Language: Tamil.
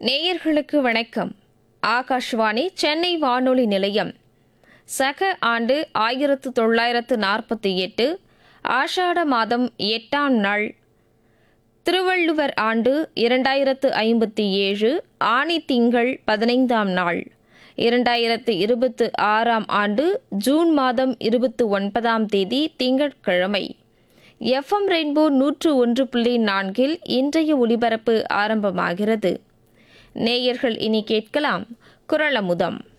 நேயர்களுக்கு வணக்கம் ஆகாஷ்வாணி சென்னை வானொலி நிலையம் சக ஆண்டு ஆயிரத்து தொள்ளாயிரத்து நாற்பத்தி எட்டு ஆஷாட மாதம் எட்டாம் நாள் திருவள்ளுவர் ஆண்டு இரண்டாயிரத்து ஐம்பத்தி ஏழு ஆணி திங்கள் பதினைந்தாம் நாள் இரண்டாயிரத்து இருபத்து ஆறாம் ஆண்டு ஜூன் மாதம் இருபத்து ஒன்பதாம் தேதி திங்கட்கிழமை எஃப்எம் ரெயின்போ நூற்று ஒன்று புள்ளி நான்கில் இன்றைய ஒலிபரப்பு ஆரம்பமாகிறது நேயர்கள் இனி கேட்கலாம் குரலமுதம்